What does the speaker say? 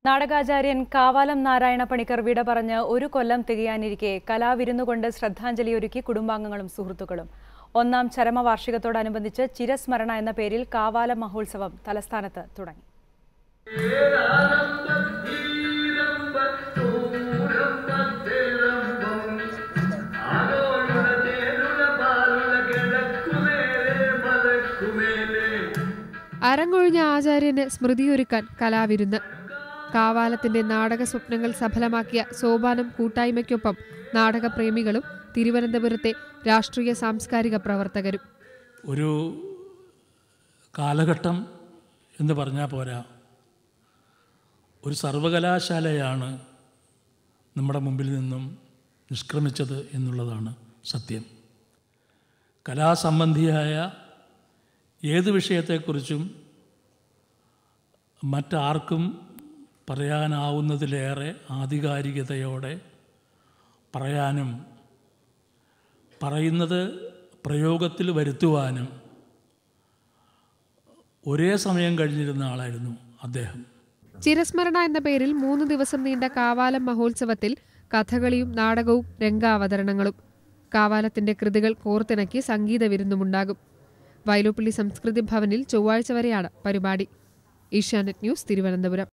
നാടകാചാര്യൻ കാവാലം നാരായണ പണിക്കർ വിട പറഞ്ഞ് ഒരു കൊല്ലം തികയാനിരിക്കെ കലാവിരുന്നുകൊണ്ട് ശ്രദ്ധാഞ്ജലിയൊരുക്കി കുടുംബാംഗങ്ങളും സുഹൃത്തുക്കളും ഒന്നാം ചരമവാർഷികത്തോടനുബന്ധിച്ച് ചിരസ്മരണ എന്ന പേരിൽ കാവാലം മഹോത്സവം തലസ്ഥാനത്ത് തുടങ്ങി അരങ്ങൊഴിഞ്ഞ ആചാര്യന് സ്മൃതിയൊരുക്കാൻ കലാവിരുന്ന് കാവാലത്തിന്റെ നാടക സ്വപ്നങ്ങൾ സഫലമാക്കിയ സോപാനം കൂട്ടായ്മയ്ക്കൊപ്പം നാടകപ്രേമികളും തിരുവനന്തപുരത്തെ രാഷ്ട്രീയ സാംസ്കാരിക പ്രവർത്തകരും ഒരു കാലഘട്ടം എന്ന് പറഞ്ഞാൽ പോരാ ഒരു സർവകലാശാലയാണ് നമ്മുടെ മുമ്പിൽ നിന്നും നിഷ്ക്രമിച്ചത് എന്നുള്ളതാണ് സത്യം കലാസംബന്ധിയായ ഏത് വിഷയത്തെക്കുറിച്ചും മറ്റാർക്കും പറയാനാവുന്നതിലേറെ ആധികാരികതയോടെ പറയാനും പറയുന്നത് പ്രയോഗത്തിൽ വരുത്തുവാനും ഒരേ സമയം കഴിഞ്ഞിരുന്ന ആളായിരുന്നു അദ്ദേഹം ചിരസ്മരണ എന്ന പേരിൽ മൂന്ന് ദിവസം നീണ്ട കാവാലം മഹോത്സവത്തിൽ കഥകളിയും നാടകവും രംഗാവതരണങ്ങളും കാവാലത്തിന്റെ കൃതികൾ കോർത്തിണക്കി സംഗീത വിരുന്നുമുണ്ടാകും വയലുപ്പള്ളി സംസ്കൃതി ഭവനിൽ ചൊവ്വാഴ്ച വരെയാണ് പരിപാടി ഏഷ്യാനെറ്റ് ന്യൂസ് തിരുവനന്തപുരം